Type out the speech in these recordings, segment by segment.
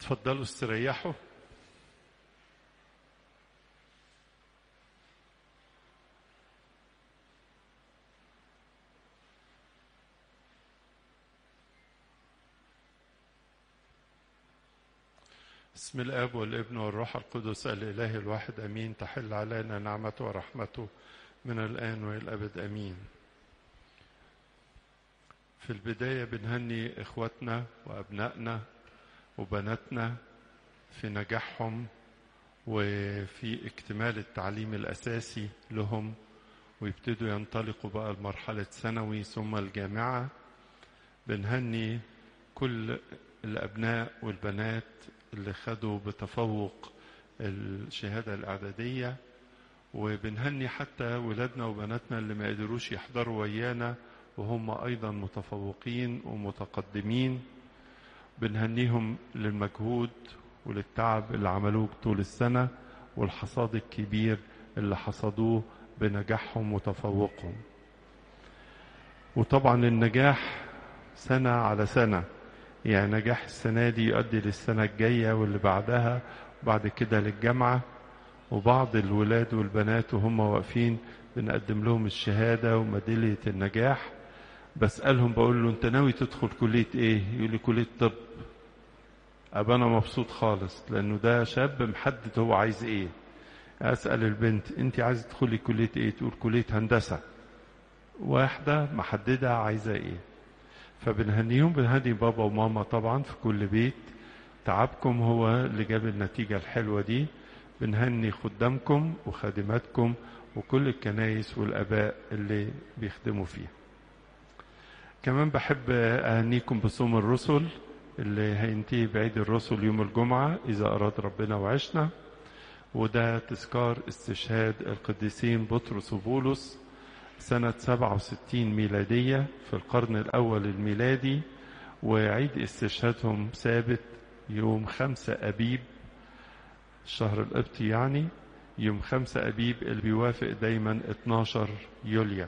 اتفضلوا استريحوا بسم الاب والابن والروح القدس الاله الواحد امين تحل علينا نعمته ورحمته من الان والى الابد امين في البدايه بنهني اخواتنا وابنائنا وبناتنا في نجاحهم وفي اكتمال التعليم الاساسي لهم ويبتدوا ينطلقوا بقى لمرحله ثانوي ثم الجامعه بنهني كل الابناء والبنات اللي خدوا بتفوق الشهاده الاعداديه وبنهني حتى ولادنا وبناتنا اللي ما قدروش يحضروا ويانا وهم ايضا متفوقين ومتقدمين بنهنيهم للمجهود وللتعب اللي عملوه طول السنه والحصاد الكبير اللي حصدوه بنجاحهم وتفوقهم وطبعا النجاح سنه على سنه يعني نجاح السنة دي يؤدي للسنة الجاية واللي بعدها وبعد كده للجامعة وبعض الولاد والبنات وهم واقفين بنقدم لهم الشهادة وميدالية النجاح بسألهم بقول له أنت ناوي تدخل كلية إيه؟ يقول لي كلية طب أبقى أنا مبسوط خالص لأنه ده شاب محدد هو عايز إيه أسأل البنت أنت عايزة تدخلي كلية إيه؟ تقول كلية هندسة واحدة محددة عايزة إيه؟ فبنهنيهم بنهني بابا وماما طبعا في كل بيت تعبكم هو اللي جاب النتيجة الحلوة دي بنهني خدامكم وخادماتكم وكل الكنايس والآباء اللي بيخدموا فيها كمان بحب أهنيكم بصوم الرسل اللي هينتهي بعيد الرسل يوم الجمعة إذا أراد ربنا وعشنا وده تذكار استشهاد القديسين بطرس وبولس سنة 67 ميلادية في القرن الأول الميلادي وعيد استشهادهم ثابت يوم خمسة أبيب الشهر القبطي يعني يوم خمسة أبيب اللي بيوافق دايما 12 يوليو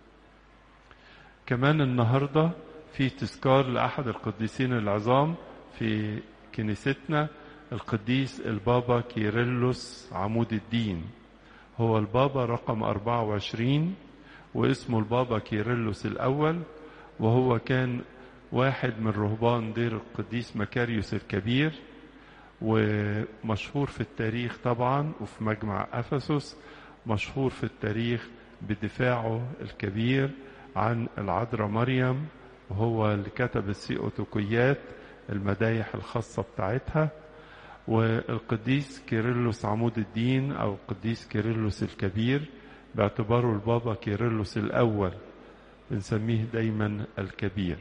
كمان النهاردة في تذكار لأحد القديسين العظام في كنيستنا القديس البابا كيرلس عمود الدين هو البابا رقم 24 واسمه البابا كيرلس الأول وهو كان واحد من رهبان دير القديس مكاريوس الكبير ومشهور في التاريخ طبعا وفي مجمع أفسس مشهور في التاريخ بدفاعه الكبير عن العذراء مريم وهو اللي كتب السيئوتوكيات المدايح الخاصة بتاعتها والقديس كيرلس عمود الدين أو القديس كيرلس الكبير باعتباره البابا كيرلس الأول بنسميه دايما الكبير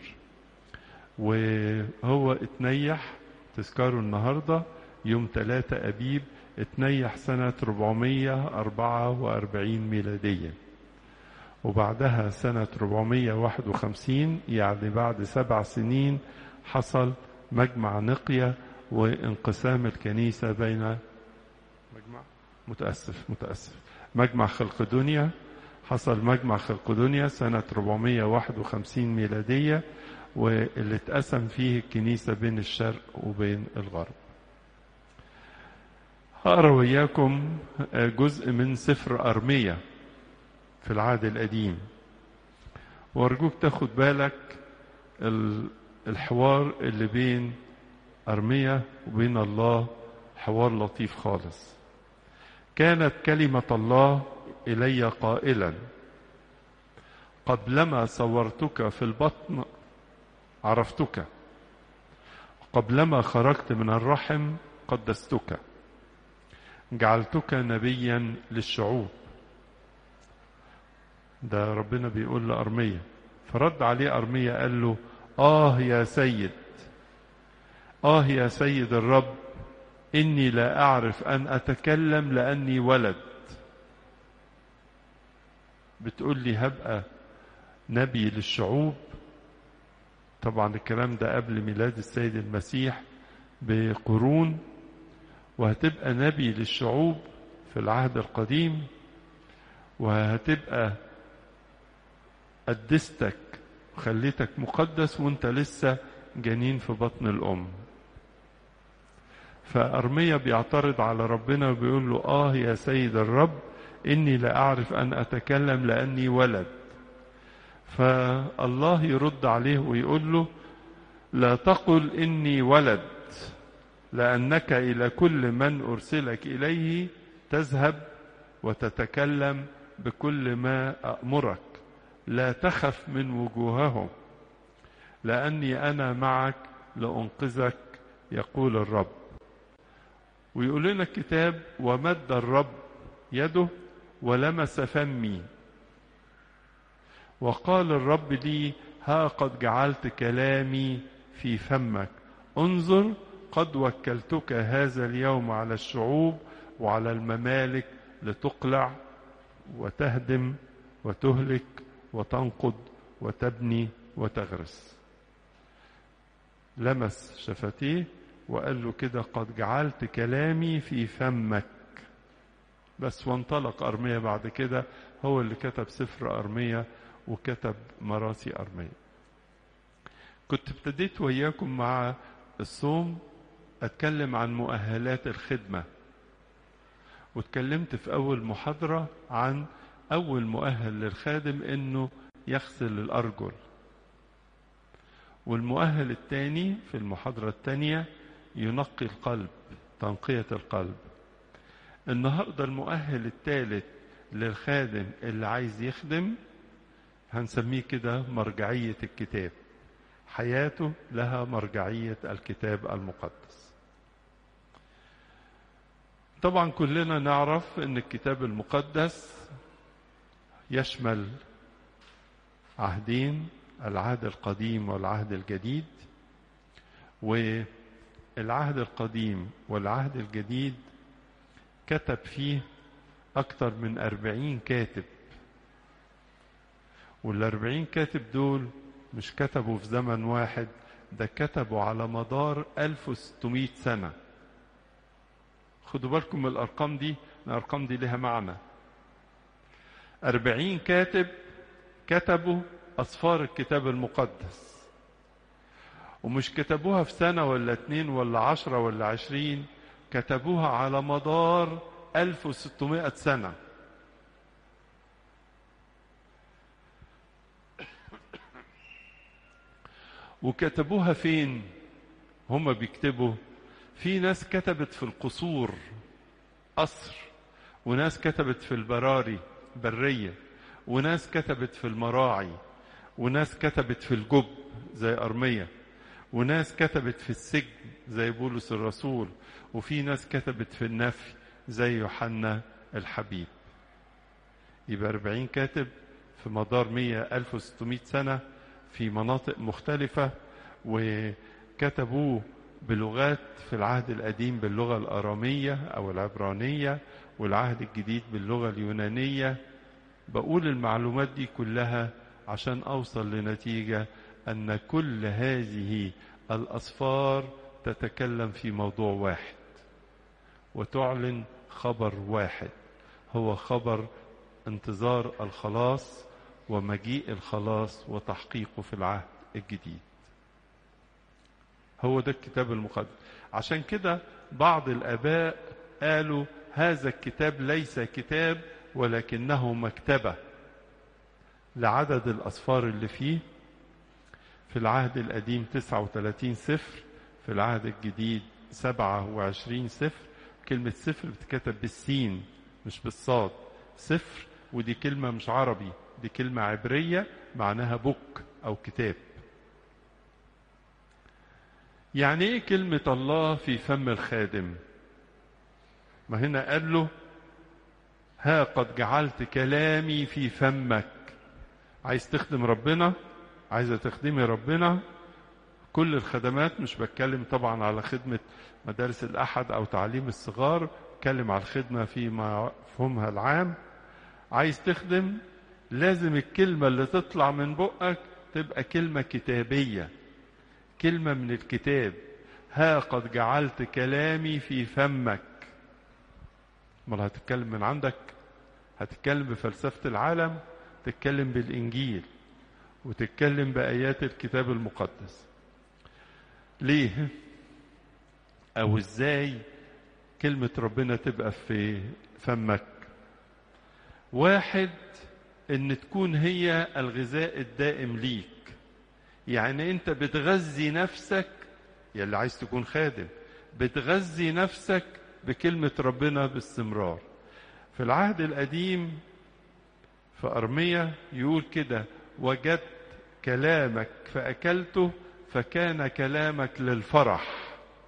وهو اتنيح تذكاره النهاردة يوم 3 أبيب اتنيح سنة 444 ميلادية وبعدها سنة 451 يعني بعد سبع سنين حصل مجمع نقية وانقسام الكنيسة بين مجمع متأسف متأسف مجمع خلق دنيا حصل مجمع خلق دنيا سنة 451 ميلادية واللي اتقسم فيه الكنيسة بين الشرق وبين الغرب هقرا وياكم جزء من سفر أرمية في العهد القديم وارجوك تاخد بالك الحوار اللي بين أرمية وبين الله حوار لطيف خالص كانت كلمة الله إلي قائلا قبلما صورتك في البطن عرفتك قبلما خرجت من الرحم قدستك جعلتك نبيا للشعوب ده ربنا بيقول لأرمية فرد عليه أرمية قال له آه يا سيد آه يا سيد الرب إني لا أعرف أن أتكلم لأني ولد بتقول لي هبقى نبي للشعوب طبعا الكلام ده قبل ميلاد السيد المسيح بقرون وهتبقى نبي للشعوب في العهد القديم وهتبقى قدستك وخليتك مقدس وانت لسه جنين في بطن الأم فأرميا بيعترض على ربنا وبيقول له آه يا سيد الرب إني لا أعرف أن أتكلم لأني ولد فالله يرد عليه ويقول له لا تقل إني ولد لأنك إلى كل من أرسلك إليه تذهب وتتكلم بكل ما أأمرك لا تخف من وجوههم لأني أنا معك لأنقذك يقول الرب ويقول لنا الكتاب ومد الرب يده ولمس فمي وقال الرب لي ها قد جعلت كلامي في فمك انظر قد وكلتك هذا اليوم على الشعوب وعلى الممالك لتقلع وتهدم وتهلك وتنقض وتبني وتغرس لمس شفتيه وقال له كده قد جعلت كلامي في فمك بس وانطلق أرمية بعد كده هو اللي كتب سفر أرمية وكتب مراسي أرمية كنت ابتديت وياكم مع الصوم أتكلم عن مؤهلات الخدمة واتكلمت في أول محاضرة عن أول مؤهل للخادم إنه يغسل الأرجل والمؤهل الثاني في المحاضرة الثانية ينقي القلب تنقية القلب النهاردة المؤهل الثالث للخادم اللي عايز يخدم هنسميه كده مرجعية الكتاب حياته لها مرجعية الكتاب المقدس طبعا كلنا نعرف ان الكتاب المقدس يشمل عهدين العهد القديم والعهد الجديد والعهد القديم والعهد الجديد كتب فيه أكثر من أربعين كاتب والأربعين كاتب دول مش كتبوا في زمن واحد ده كتبوا على مدار 1600 سنة خدوا بالكم من الأرقام دي الأرقام دي لها معنى أربعين كاتب كتبوا أصفار الكتاب المقدس ومش كتبوها في سنة ولا اتنين ولا عشرة ولا عشرين كتبوها على مدار 1600 سنة وكتبوها فين هم بيكتبوا في ناس كتبت في القصور قصر وناس كتبت في البراري برية وناس كتبت في المراعي وناس كتبت في الجب زي أرمية وناس كتبت في السجن زي بولس الرسول وفي ناس كتبت في النفي زي يوحنا الحبيب يبقى 40 كاتب في مدار 100 1600 سنة في مناطق مختلفة وكتبوه بلغات في العهد القديم باللغة الأرامية أو العبرانية والعهد الجديد باللغة اليونانية بقول المعلومات دي كلها عشان أوصل لنتيجة أن كل هذه الأصفار تتكلم في موضوع واحد وتعلن خبر واحد هو خبر انتظار الخلاص ومجيء الخلاص وتحقيقه في العهد الجديد هو ده الكتاب المقدس عشان كده بعض الآباء قالوا هذا الكتاب ليس كتاب ولكنه مكتبة لعدد الأصفار اللي فيه في العهد القديم 39 سفر في العهد الجديد 27 سفر كلمة سفر بتكتب بالسين مش بالصاد سفر ودي كلمة مش عربي دي كلمة عبرية معناها بوك أو كتاب يعني ايه كلمة الله في فم الخادم ما هنا قال له ها قد جعلت كلامي في فمك عايز تخدم ربنا عايزة تخدمي ربنا كل الخدمات مش بتكلم طبعا على خدمة مدارس الأحد أو تعليم الصغار بتكلم على الخدمة في مفهومها العام عايز تخدم لازم الكلمة اللي تطلع من بقك تبقى كلمة كتابية كلمة من الكتاب ها قد جعلت كلامي في فمك امال هتتكلم من عندك هتتكلم بفلسفة العالم تتكلم بالإنجيل وتتكلم بآيات الكتاب المقدس ليه او ازاي كلمة ربنا تبقى في فمك واحد ان تكون هي الغذاء الدائم ليك يعني انت بتغذي نفسك يا اللي عايز تكون خادم بتغذي نفسك بكلمة ربنا باستمرار في العهد القديم في أرمية يقول كده وجدت كلامك فأكلته فكان كلامك للفرح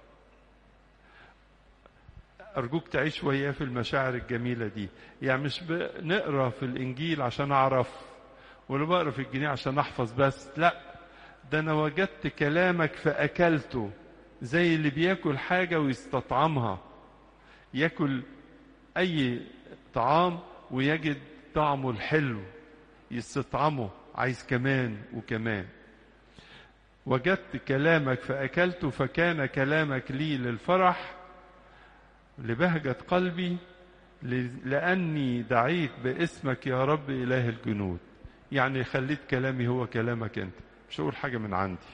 أرجوك تعيش وياه في المشاعر الجميلة دي يعني مش بنقرأ في الإنجيل عشان أعرف ولا بقرأ في الجنيه عشان أحفظ بس لا ده أنا وجدت كلامك فأكلته زي اللي بياكل حاجة ويستطعمها ياكل أي طعام ويجد طعمه الحلو يستطعمه عايز كمان وكمان وجدت كلامك فأكلته فكان كلامك لي للفرح لبهجة قلبي لأني دعيت باسمك يا رب إله الجنود يعني خليت كلامي هو كلامك أنت مش هقول حاجة من عندي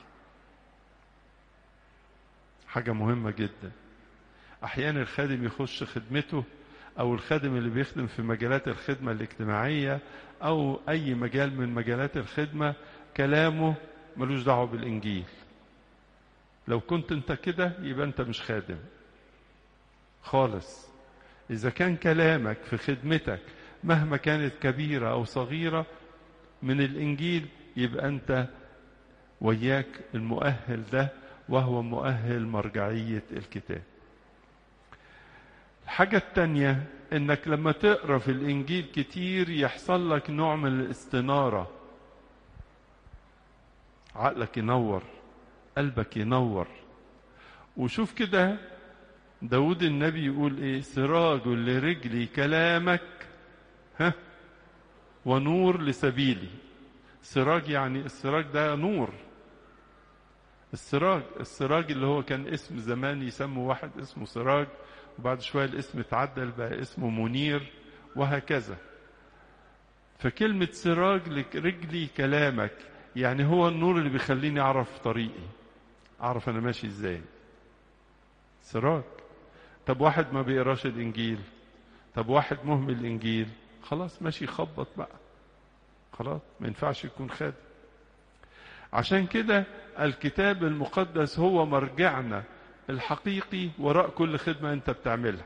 حاجة مهمة جدا أحيانا الخادم يخش خدمته أو الخادم اللي بيخدم في مجالات الخدمة الاجتماعية أو أي مجال من مجالات الخدمة كلامه ملوش دعوة بالإنجيل لو كنت أنت كده يبقى أنت مش خادم خالص إذا كان كلامك في خدمتك مهما كانت كبيرة أو صغيرة من الإنجيل يبقى أنت وياك المؤهل ده وهو مؤهل مرجعية الكتاب الحاجة التانية انك لما تقرا في الانجيل كتير يحصل لك نوع من الاستنارة عقلك ينور قلبك ينور وشوف كده داود النبي يقول ايه سراج لرجلي كلامك ها ونور لسبيلي سراج يعني السراج ده نور السراج السراج اللي هو كان اسم زمان يسموا واحد اسمه سراج وبعد شوية الاسم اتعدل بقى اسمه منير وهكذا فكلمة سراج لرجلي كلامك يعني هو النور اللي بيخليني أعرف طريقي أعرف أنا ماشي إزاي سراج طب واحد ما بيقراش الإنجيل طب واحد مهمل الإنجيل خلاص ماشي يخبط بقى خلاص ما ينفعش يكون خادم عشان كده الكتاب المقدس هو مرجعنا الحقيقي وراء كل خدمة أنت بتعملها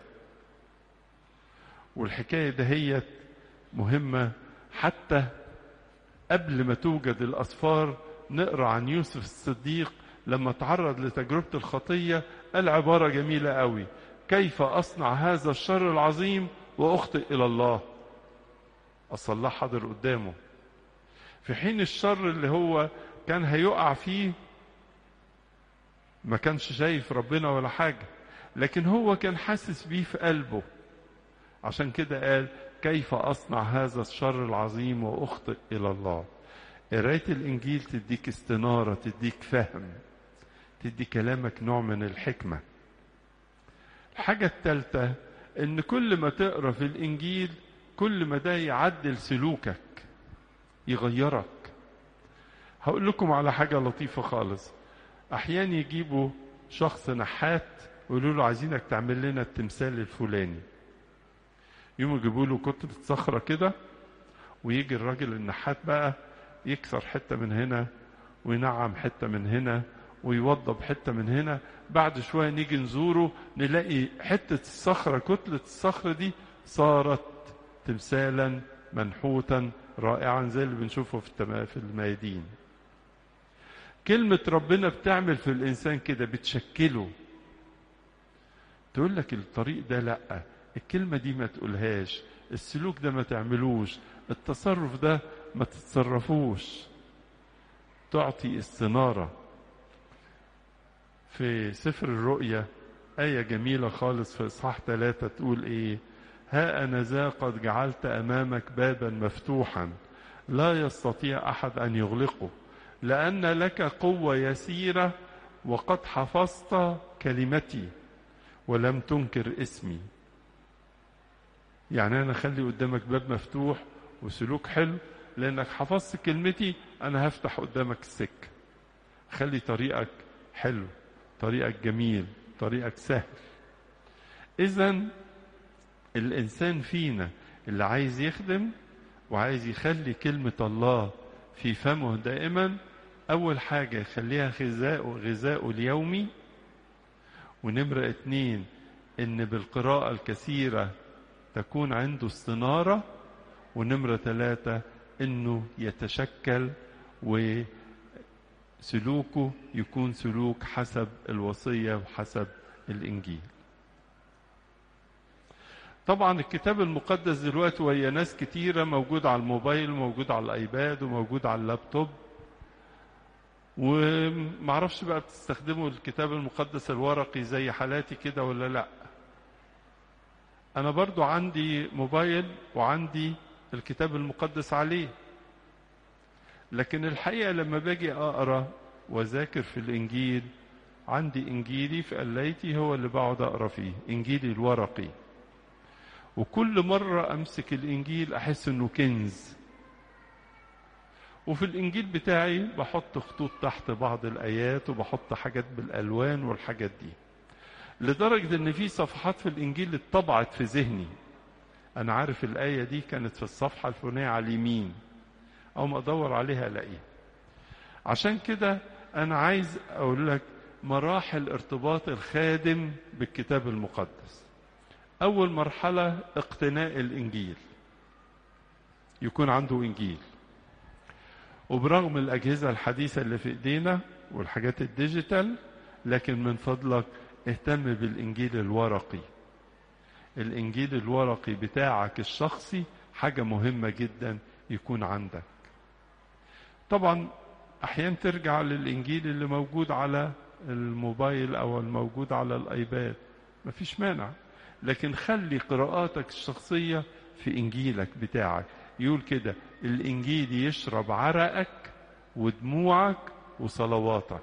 والحكاية دهيت مهمة حتى قبل ما توجد الأسفار نقرأ عن يوسف الصديق لما تعرض لتجربة الخطية قال عبارة جميلة قوي كيف أصنع هذا الشر العظيم وأخطئ إلى الله أصل الله حاضر قدامه في حين الشر اللي هو كان هيقع فيه ما كانش شايف ربنا ولا حاجة لكن هو كان حاسس بيه في قلبه عشان كده قال كيف أصنع هذا الشر العظيم وأخطئ إلى الله قراية الإنجيل تديك استنارة تديك فهم تدي كلامك نوع من الحكمة الحاجة الثالثة إن كل ما تقرأ في الإنجيل كل ما ده يعدل سلوكك يغيرك هقول لكم على حاجة لطيفة خالص أحيانا يجيبوا شخص نحات ويقولوا له عايزينك تعمل لنا التمثال الفلاني يقوموا يجيبوا له كتلة صخرة كده ويجي الراجل النحات بقى يكسر حتة من هنا وينعم حتة من هنا ويوضب حتة من هنا بعد شوية نيجي نزوره نلاقي حتة الصخرة كتلة الصخرة دي صارت تمثالا منحوتا رائعا زي اللي بنشوفه في في الميادين كلمة ربنا بتعمل في الإنسان كده بتشكله تقول لك الطريق ده لأ الكلمة دي ما تقولهاش السلوك ده ما تعملوش التصرف ده ما تتصرفوش تعطي استنارة في سفر الرؤيا آية جميلة خالص في إصحاح ثلاثة تقول إيه ها أنا ذا قد جعلت أمامك بابا مفتوحا لا يستطيع أحد أن يغلقه لأن لك قوة يسيرة وقد حفظت كلمتي ولم تنكر اسمي يعني أنا خلي قدامك باب مفتوح وسلوك حلو لأنك حفظت كلمتي أنا هفتح قدامك السكة خلي طريقك حلو طريقك جميل طريقك سهل إذا الإنسان فينا اللي عايز يخدم وعايز يخلي كلمة الله في فمه دائما أول حاجة يخليها غذاء غذاءه اليومي ونمرة اتنين إن بالقراءة الكثيرة تكون عنده استنارة ونمرة ثلاثة إنه يتشكل وسلوكه يكون سلوك حسب الوصية وحسب الإنجيل طبعا الكتاب المقدس دلوقتي وهي ناس كتيرة موجود على الموبايل وموجود على الأيباد وموجود على اللابتوب ومعرفش بقى بتستخدموا الكتاب المقدس الورقي زي حالاتي كده ولا لا أنا برضو عندي موبايل وعندي الكتاب المقدس عليه لكن الحقيقة لما باجي أقرأ وذاكر في الإنجيل عندي إنجيلي في قلايتي هو اللي بقعد أقرأ فيه إنجيلي الورقي وكل مرة أمسك الإنجيل أحس إنه كنز وفي الإنجيل بتاعي بحط خطوط تحت بعض الآيات وبحط حاجات بالألوان والحاجات دي لدرجة إن في صفحات في الإنجيل اتطبعت في ذهني أنا عارف الآية دي كانت في الصفحة الفلانية على اليمين أو ما أدور عليها ألاقيها عشان كده أنا عايز أقول لك مراحل ارتباط الخادم بالكتاب المقدس أول مرحلة اقتناء الإنجيل يكون عنده إنجيل وبرغم الأجهزة الحديثة اللي في إيدينا والحاجات الديجيتال لكن من فضلك اهتم بالإنجيل الورقي الإنجيل الورقي بتاعك الشخصي حاجة مهمة جدا يكون عندك طبعا أحيانا ترجع للإنجيل اللي موجود على الموبايل أو الموجود على الأيباد مفيش مانع لكن خلي قراءاتك الشخصية في إنجيلك بتاعك يقول كده الإنجيل يشرب عرقك ودموعك وصلواتك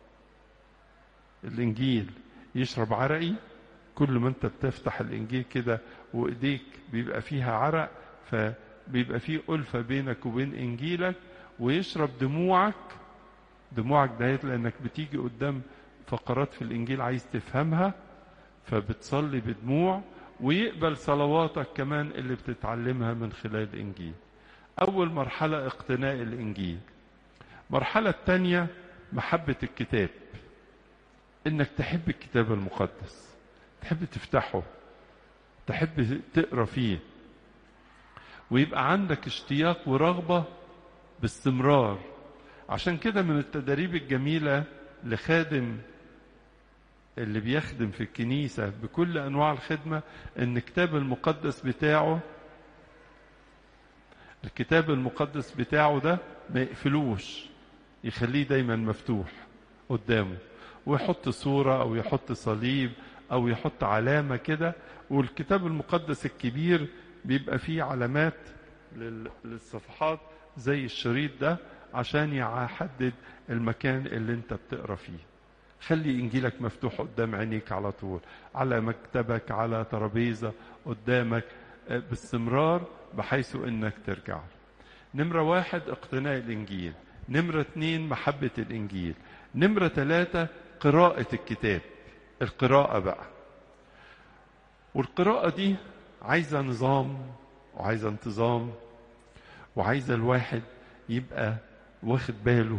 الإنجيل يشرب عرقي كل ما أنت بتفتح الإنجيل كده وإيديك بيبقى فيها عرق فبيبقى فيه ألفة بينك وبين إنجيلك ويشرب دموعك دموعك دهيت لأنك بتيجي قدام فقرات في الإنجيل عايز تفهمها فبتصلي بدموع ويقبل صلواتك كمان اللي بتتعلمها من خلال الإنجيل أول مرحلة اقتناء الإنجيل المرحلة الثانية محبة الكتاب إنك تحب الكتاب المقدس تحب تفتحه تحب تقرأ فيه ويبقى عندك اشتياق ورغبة باستمرار عشان كده من التدريب الجميلة لخادم اللي بيخدم في الكنيسة بكل أنواع الخدمة إن الكتاب المقدس بتاعه الكتاب المقدس بتاعه ده ما يقفلوش يخليه دايما مفتوح قدامه ويحط صورة أو يحط صليب أو يحط علامة كده والكتاب المقدس الكبير بيبقى فيه علامات للصفحات زي الشريط ده عشان يحدد المكان اللي انت بتقرا فيه خلي انجيلك مفتوح قدام عينيك على طول على مكتبك على ترابيزه قدامك باستمرار بحيث انك ترجع نمرة واحد اقتناء الانجيل نمرة اتنين محبة الانجيل نمرة ثلاثة قراءة الكتاب القراءة بقى والقراءة دي عايزة نظام وعايزة انتظام وعايزة الواحد يبقى واخد باله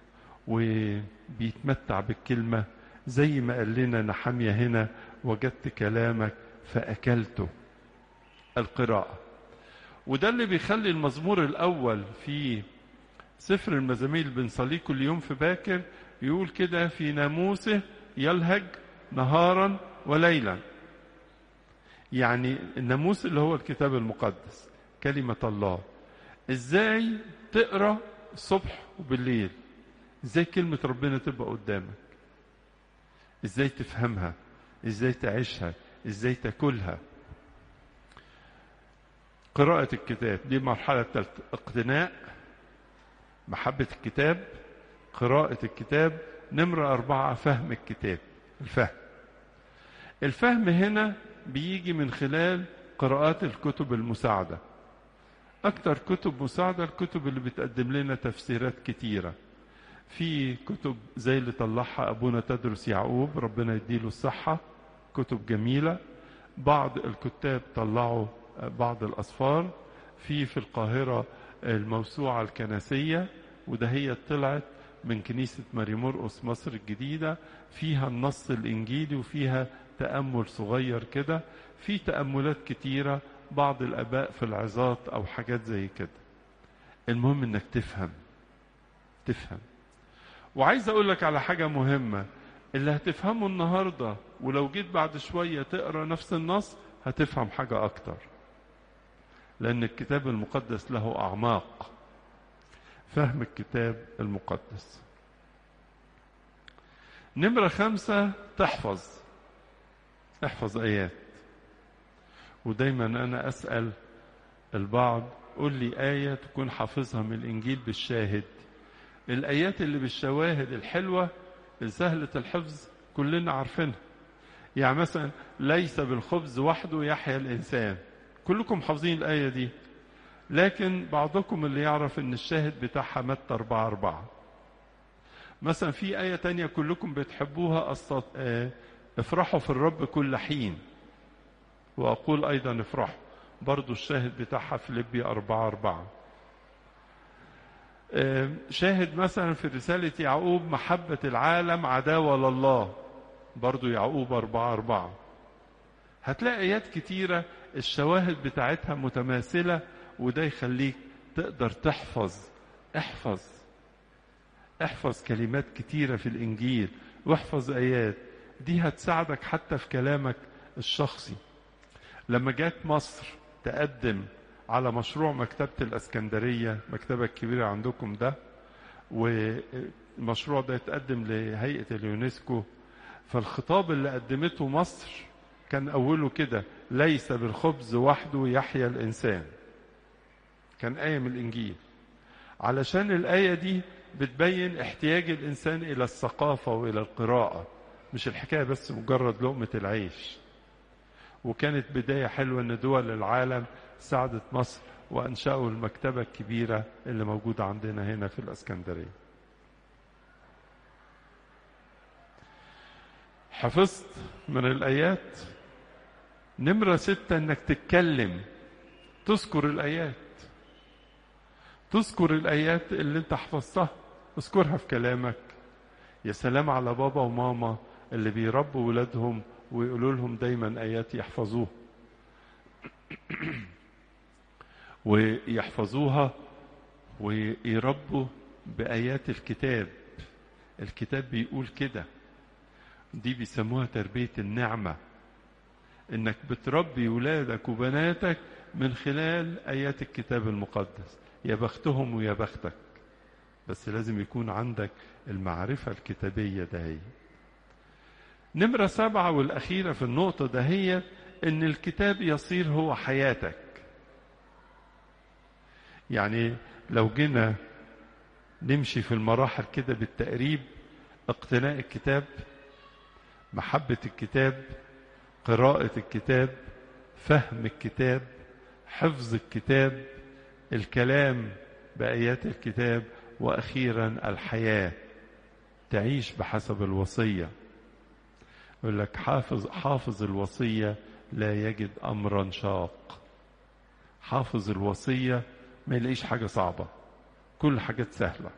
وبيتمتع بالكلمة زي ما قال لنا نحمية هنا وجدت كلامك فأكلته القراءة وده اللي بيخلي المزمور الأول في سفر المزامير اللي بنصليه كل يوم في باكر يقول كده في ناموسه يلهج نهارا وليلا يعني الناموس اللي هو الكتاب المقدس كلمة الله ازاي تقرا الصبح وبالليل ازاي كلمة ربنا تبقى قدامك ازاي تفهمها ازاي تعيشها ازاي تاكلها قراءة الكتاب دي مرحلة ثالثة اقتناء محبة الكتاب قراءة الكتاب نمرة أربعة فهم الكتاب الفهم الفهم هنا بيجي من خلال قراءات الكتب المساعدة أكتر كتب مساعدة الكتب اللي بتقدم لنا تفسيرات كتيرة في كتب زي اللي طلعها أبونا تدرس يعقوب ربنا يديله الصحة كتب جميلة بعض الكتاب طلعوا بعض الأسفار في في القاهرة الموسوعة الكنسية وده هي طلعت من كنيسة ماري مرقس مصر الجديدة فيها النص الإنجيلي وفيها تأمل صغير كده في تأملات كتيرة بعض الآباء في العظات أو حاجات زي كده المهم إنك تفهم تفهم وعايز أقول لك على حاجة مهمة اللي هتفهمه النهاردة ولو جيت بعد شوية تقرأ نفس النص هتفهم حاجة أكتر لأن الكتاب المقدس له أعماق فهم الكتاب المقدس نمرة خمسة تحفظ احفظ آيات ودايما أنا أسأل البعض قول لي آية تكون حافظها من الإنجيل بالشاهد الآيات اللي بالشواهد الحلوة سهلة الحفظ كلنا عارفينها يعني مثلا ليس بالخبز وحده يحيا الإنسان كلكم حافظين الآية دي لكن بعضكم اللي يعرف ان الشاهد بتاعها متى أربعة أربعة مثلا في آية تانية كلكم بتحبوها أصط... اه... افرحوا في الرب كل حين وأقول أيضا افرحوا برضو الشاهد بتاعها في ليبيا أربعة أربعة اه... شاهد مثلا في رسالة يعقوب محبة العالم عداوة لله برضو يعقوب أربعة أربعة هتلاقي آيات كتيرة الشواهد بتاعتها متماثلة وده يخليك تقدر تحفظ احفظ احفظ كلمات كتيرة في الإنجيل واحفظ آيات دي هتساعدك حتى في كلامك الشخصي لما جات مصر تقدم على مشروع مكتبة الأسكندرية مكتبة الكبيرة عندكم ده والمشروع ده يتقدم لهيئة اليونسكو فالخطاب اللي قدمته مصر كان أوله كده ليس بالخبز وحده يحيا الإنسان كان آية من الإنجيل علشان الآية دي بتبين احتياج الإنسان إلى الثقافة وإلى القراءة مش الحكاية بس مجرد لقمة العيش وكانت بداية حلوة أن دول العالم ساعدت مصر وأنشأوا المكتبة الكبيرة اللي موجودة عندنا هنا في الأسكندرية حفظت من الآيات نمرة ستة أنك تتكلم تذكر الآيات تذكر الآيات اللي أنت حفظتها اذكرها في كلامك يا سلام على بابا وماما اللي بيربوا ولادهم ويقولوا لهم دايما آيات يحفظوها ويحفظوها ويربوا بآيات الكتاب الكتاب بيقول كده دي بيسموها تربية النعمة انك بتربي ولادك وبناتك من خلال آيات الكتاب المقدس يا بختهم ويا بختك بس لازم يكون عندك المعرفة الكتابية دهي نمرة سبعة والأخيرة في النقطة دهي إن الكتاب يصير هو حياتك يعني لو جينا نمشي في المراحل كده بالتقريب اقتناء الكتاب محبة الكتاب قراءة الكتاب فهم الكتاب حفظ الكتاب الكلام بآيات الكتاب وأخيرا الحياة تعيش بحسب الوصية يقول لك حافظ حافظ الوصية لا يجد أمرا شاق حافظ الوصية ما يلاقيش حاجة صعبة كل حاجات سهلة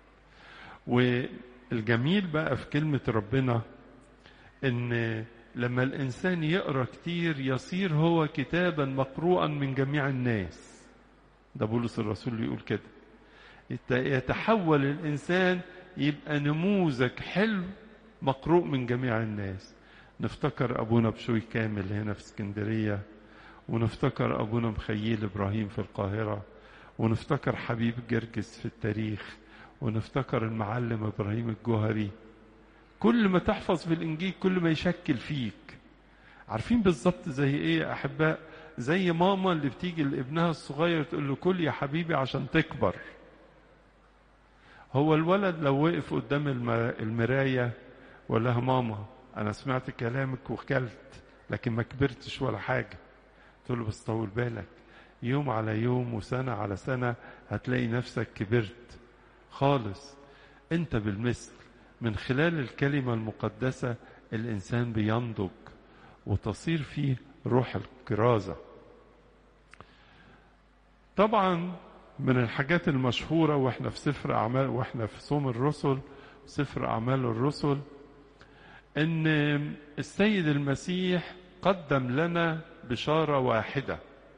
والجميل بقى في كلمة ربنا ان لما الانسان يقرا كتير يصير هو كتابا مقروءا من جميع الناس ده بولس الرسول يقول كده يتحول الانسان يبقى نموذج حلو مقروء من جميع الناس نفتكر ابونا بشوي كامل هنا في اسكندريه ونفتكر ابونا مخيل ابراهيم في القاهره ونفتكر حبيب جرجس في التاريخ ونفتكر المعلم ابراهيم الجوهري كل ما تحفظ في الانجيل كل ما يشكل فيك عارفين بالظبط زي ايه يا احباء زي ماما اللي بتيجي لابنها الصغير تقول له كل يا حبيبي عشان تكبر هو الولد لو وقف قدام المراية وقال لها ماما انا سمعت كلامك وكلت لكن ما كبرتش ولا حاجة تقول له بس طول بالك يوم على يوم وسنة على سنة هتلاقي نفسك كبرت خالص انت بالمثل من خلال الكلمة المقدسة الإنسان بينضج وتصير فيه روح الكرازة طبعا من الحاجات المشهورة واحنا في سفر أعمال واحنا في صوم الرسل سفر أعمال الرسل ان السيد المسيح قدم لنا بشارة واحدة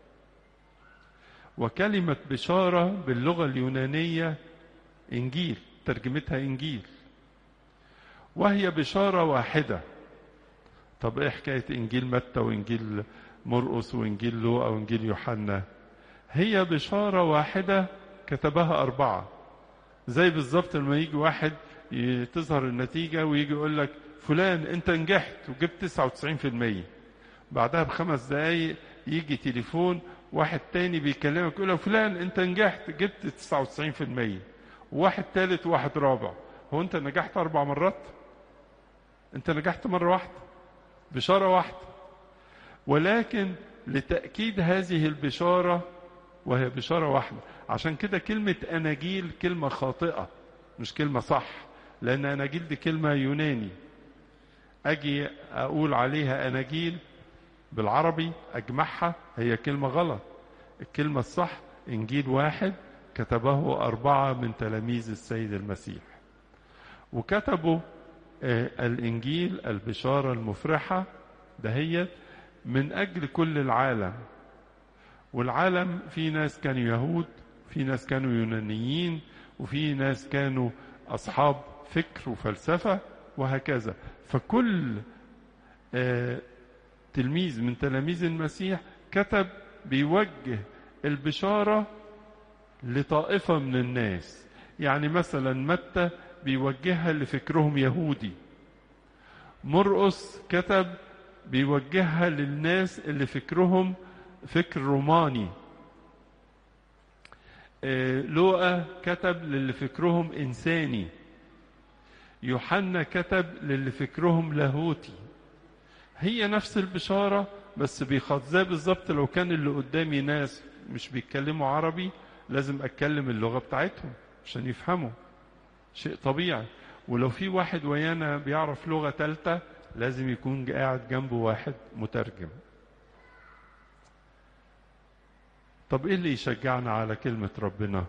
وكلمة بشارة باللغة اليونانية إنجيل ترجمتها إنجيل وهي بشارة واحدة طب إيه حكاية إنجيل متى وإنجيل مرقس وإنجيل لوقا وإنجيل يوحنا هي بشارة واحدة كتبها أربعة زي بالظبط لما يجي واحد تظهر النتيجة ويجي يقول لك فلان أنت نجحت وجبت 99% بعدها بخمس دقايق يجي تليفون واحد تاني بيكلمك يقول له فلان انت نجحت جبت 99% وواحد تالت وواحد رابع هو انت نجحت اربع مرات انت نجحت مرة واحدة بشارة واحدة ولكن لتأكيد هذه البشارة وهي بشارة واحدة عشان كده كلمة أناجيل كلمة خاطئة مش كلمة صح لأن أناجيل دي كلمة يوناني أجي أقول عليها أناجيل بالعربي أجمعها هي كلمة غلط الكلمة الصح إنجيل واحد كتبه أربعة من تلاميذ السيد المسيح وكتبوا الإنجيل البشارة المفرحة دهيت من أجل كل العالم والعالم في ناس كانوا يهود في ناس كانوا يونانيين وفي ناس كانوا أصحاب فكر وفلسفة وهكذا فكل تلميذ من تلاميذ المسيح كتب بيوجه البشارة لطائفة من الناس يعني مثلا متى بيوجهها لفكرهم يهودي مرقس كتب بيوجهها للناس اللي فكرهم فكر روماني لوقا كتب للي فكرهم إنساني يوحنا كتب للي فكرهم لاهوتي هي نفس البشارة بس بيخاط زي بالظبط لو كان اللي قدامي ناس مش بيتكلموا عربي لازم أتكلم اللغة بتاعتهم عشان يفهموا شيء طبيعي ولو في واحد ويانا بيعرف لغة تالتة لازم يكون قاعد جنبه واحد مترجم طب ايه اللي يشجعنا على كلمة ربنا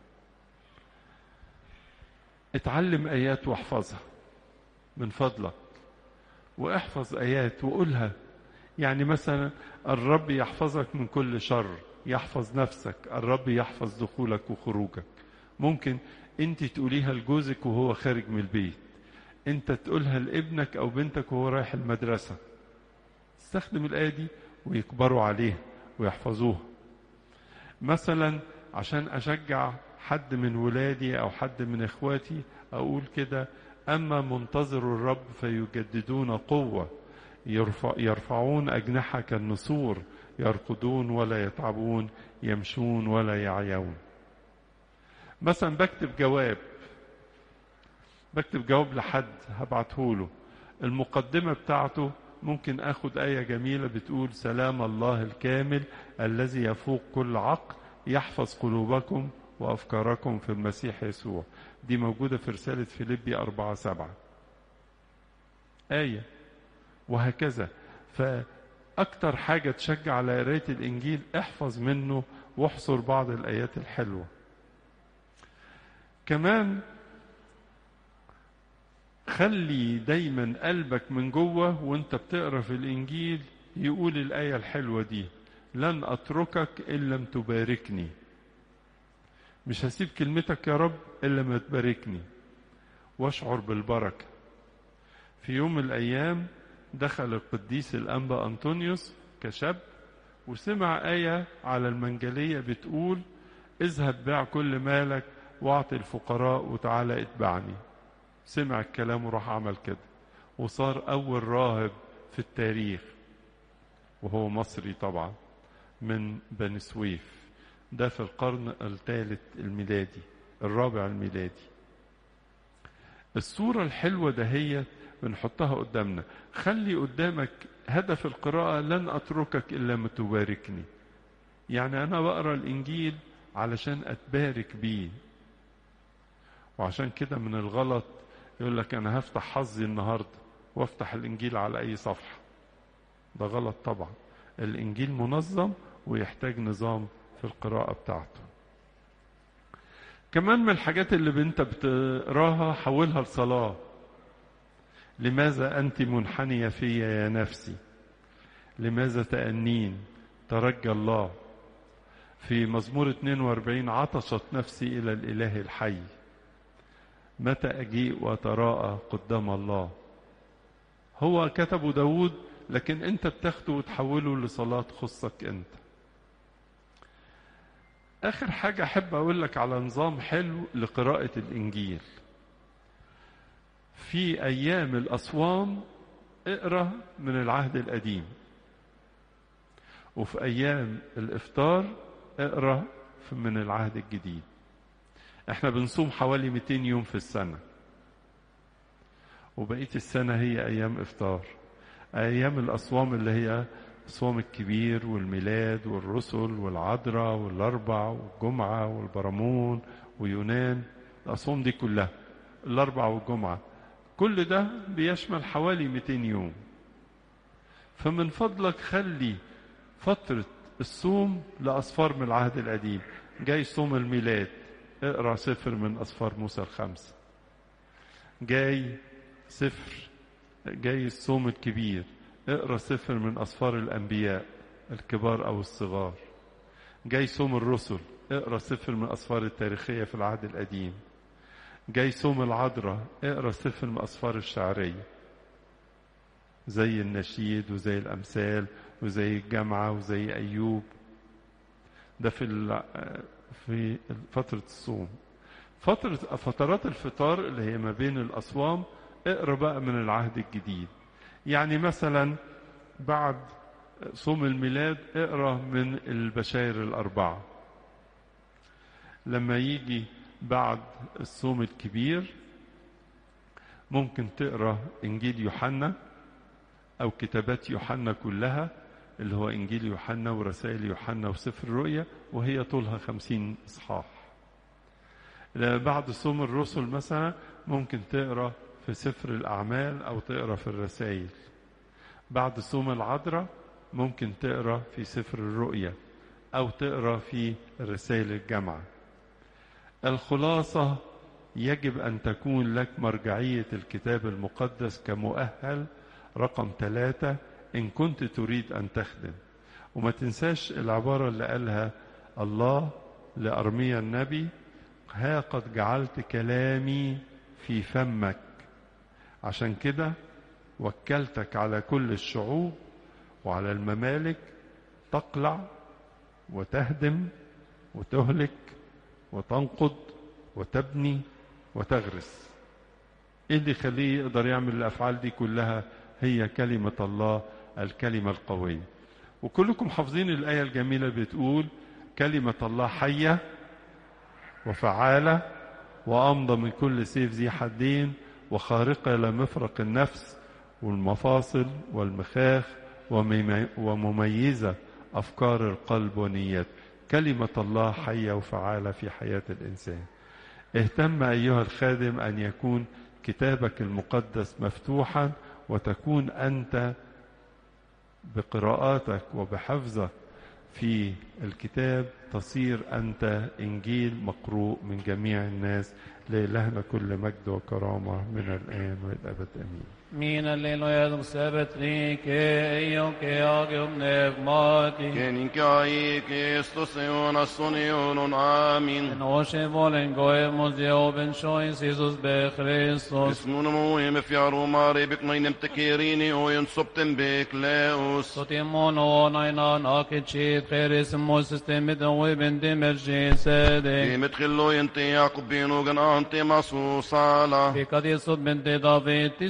اتعلم ايات واحفظها من فضلك واحفظ ايات وقولها يعني مثلا الرب يحفظك من كل شر يحفظ نفسك الرب يحفظ دخولك وخروجك ممكن انت تقوليها لجوزك وهو خارج من البيت انت تقولها لابنك او بنتك وهو رايح المدرسة استخدم الآية دي ويكبروا عليها ويحفظوها مثلا عشان أشجع حد من ولادي أو حد من إخواتي أقول كده أما منتظر الرب فيجددون قوة يرفع يرفعون أجنحة كالنسور يرقدون ولا يتعبون يمشون ولا يعيون مثلا بكتب جواب بكتب جواب لحد هبعته له المقدمة بتاعته ممكن اخد آية جميلة بتقول سلام الله الكامل الذي يفوق كل عقل يحفظ قلوبكم وأفكاركم في المسيح يسوع دي موجودة في رسالة فيليبي أربعة سبعة آية وهكذا فأكتر حاجة تشجع على قراية الإنجيل احفظ منه واحصر بعض الآيات الحلوة كمان خلي دايما قلبك من جوه وانت بتقرا في الانجيل يقول الايه الحلوه دي لن اتركك ان لم تباركني مش هسيب كلمتك يا رب الا ما تباركني واشعر بالبركه في يوم من الايام دخل القديس الانبا انطونيوس كشاب وسمع ايه على المنجليه بتقول اذهب بيع كل مالك واعطي الفقراء وتعالى اتبعني سمع الكلام وراح عمل كده وصار أول راهب في التاريخ وهو مصري طبعا من بني سويف ده في القرن الثالث الميلادي الرابع الميلادي الصورة الحلوة دهيت بنحطها قدامنا خلي قدامك هدف القراءة لن أتركك إلا ما تباركني يعني أنا بقرأ الإنجيل علشان أتبارك بيه وعشان كده من الغلط يقول لك أنا هفتح حظي النهاردة وافتح الإنجيل على أي صفحة ده غلط طبعا الإنجيل منظم ويحتاج نظام في القراءة بتاعته كمان من الحاجات اللي انت بتقراها حولها لصلاة لماذا أنت منحنية في يا نفسي لماذا تأنين ترجى الله في مزمور 42 عطشت نفسي إلى الإله الحي متى أجيء وأتراءى قدام الله هو كتبه داود لكن انت بتاخده وتحوله لصلاة تخصك انت اخر حاجة احب اقول لك على نظام حلو لقراءة الانجيل في ايام الاصوام اقرا من العهد القديم وفي ايام الافطار اقرا من العهد الجديد احنا بنصوم حوالي 200 يوم في السنة وبقية السنة هي ايام افطار ايام الاصوام اللي هي الصوم الكبير والميلاد والرسل والعذراء والاربع والجمعه والبرامون ويونان الاصوام دي كلها الاربع والجمعه كل ده بيشمل حوالي 200 يوم فمن فضلك خلي فترة الصوم لأصفار من العهد القديم جاي صوم الميلاد اقرأ سفر من أصفار موسى الخمسة جاي سفر جاي الصوم الكبير اقرا سفر من اسفار الانبياء الكبار او الصغار جاي صوم الرسل اقرا سفر من اسفار التاريخيه في العهد القديم جاي صوم العذراء اقرا سفر من اسفار الشعريه زي النشيد وزي الامثال وزي الجامعه وزي ايوب ده في في فتره الصوم فتره فترات الفطار اللي هي ما بين الاصوام اقرا بقى من العهد الجديد يعني مثلا بعد صوم الميلاد اقرا من البشائر الاربعه لما يجي بعد الصوم الكبير ممكن تقرا انجيل يوحنا او كتابات يوحنا كلها اللي هو انجيل يوحنا ورسائل يوحنا وسفر الرؤيا وهي طولها خمسين اصحاح بعد صوم الرسل مثلا ممكن تقرا في سفر الأعمال أو تقرأ في الرسائل بعد صوم العذراء ممكن تقرأ في سفر الرؤيا أو تقرأ في رسائل الجامعة الخلاصة يجب أن تكون لك مرجعية الكتاب المقدس كمؤهل رقم ثلاثة إن كنت تريد أن تخدم وما تنساش العبارة اللي قالها الله لأرميا النبي ها قد جعلت كلامي في فمك عشان كده وكلتك على كل الشعوب وعلى الممالك تقلع وتهدم وتهلك وتنقض وتبني وتغرس ايه اللي يخليه يقدر يعمل الافعال دي كلها هي كلمه الله الكلمه القويه وكلكم حافظين الايه الجميله بتقول كلمه الله حيه وفعاله وامضى من كل سيف ذي حدين وخارقة إلى مفرق النفس والمفاصل والمخاخ ومميزة أفكار القلب ونيات كلمة الله حية وفعالة في حياة الإنسان اهتم أيها الخادم أن يكون كتابك المقدس مفتوحا وتكون أنت بقراءاتك وبحفظك في الكتاب تصير أنت إنجيل مقروء من جميع الناس لإلهنا كل مجد وكرامة من الآن والأبد أمين Min alleluia sebet rike io che agium pneumati. Geninkai Christus eonas son eonon. Amin. En oshe volen goemos Jehoven shois Jesus be Christus. اسمون موهم في عروماري بك نينم تكيريني وين صبتن بك لاوس Sotimon onainan akitchit cheris systemet oiben demergi sede. قيمة خلو ينتي يعقوب بينو جن أنت مصو صالة Vikadisot bente David tisove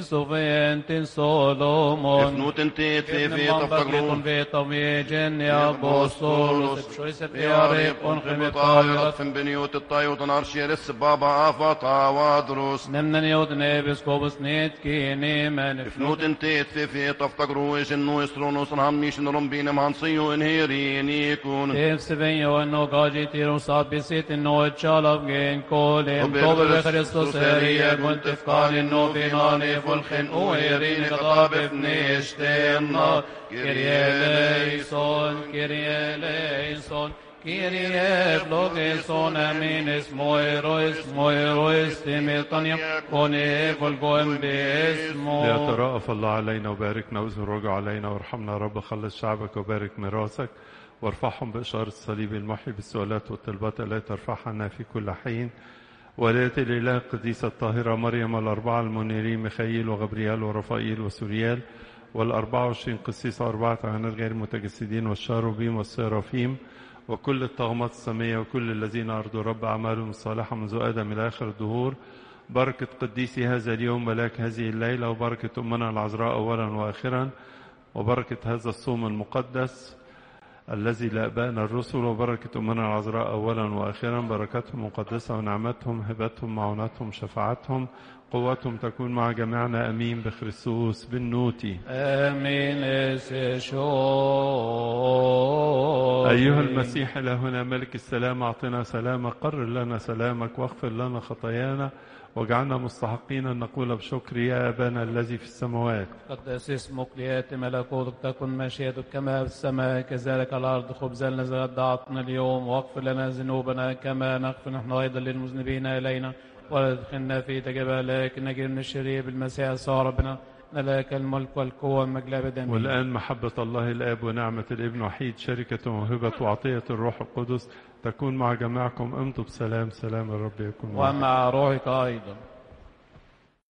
انت سولومون افنوت انت في ابن في منبقيتون تفتقرون في طميجن يا بوستولوس شويس يا بياريب ريب انخم انخم طايرت طايرت من بنيوت الطيوت نارشيرس بابا افطا وادروس نمنا نيوت نيبس كوبس نيت كيني من افنوت انت في في تفتقروا جنو يسرون صنهم ميشن رمبين مانصيو انهيرين يكون Tev Svenjo no gaji tiro sabisit no chalav gen kolem tobe be Christus erie gunt fkarin no binani fulchen o erin gadab ibnishtemna Kyrie eleison Kyrie eleison Kyrie vlogeson aminis moerois moerois timiltaniam kone volgoem beesmo ليترأف الله علينا وباركنا واذن رجع علينا وارحمنا يا رب خلص شعبك وبارك ميراثك وارفعهم بإشارة الصليب المحي بالسؤالات والطلبات التي ترفعها عنا في كل حين ولاية الإله القديسة الطاهرة مريم الأربعة المنيرين ميخائيل وغبريال ورفائيل وسوريال والأربعة وعشرين قسيس وأربعة عينات غير متجسدين والشاروبيم والسرافيم وكل الطغمات السمية وكل الذين أرضوا رب أعمالهم الصالحة منذ آدم إلى آخر الدهور بركة قديسي هذا اليوم ملاك هذه الليلة وبركة أمنا العذراء أولا وآخرا وبركة هذا الصوم المقدس الذي لأبائنا الرسل وبركة أمنا العذراء أولا وآخرا بركتهم مقدسة ونعمتهم هبتهم معونتهم شفاعتهم قوتهم تكون مع جميعنا أمين بخريستوس بالنوتي امين اسشو أيها المسيح إلهنا ملك السلام أعطنا سلامك قرر لنا سلامك واغفر لنا خطايانا واجعلنا مستحقين أن نقول بشكر يا أبانا الذي في السماوات قدس اسمك ليأتي ملكوتك تكن مشيئتك كما في السماء كذلك على الأرض خبزنا الذي غدا أعطنا اليوم واغفر لنا ذنوبنا كما نغفر نحن أيضا للمذنبين إلينا ولا تدخلنا في تجربة لكن نجر من الشرير بالمسيح صار ربنا لك الملك والقوة والمجد أبدا آمين. والآن محبة الله الآب ونعمة الابن وحيد شركة وهبة وعطية الروح القدس تكون مع جميعكم امضوا بسلام سلام الرب يكون معكم ومع روحك أيضا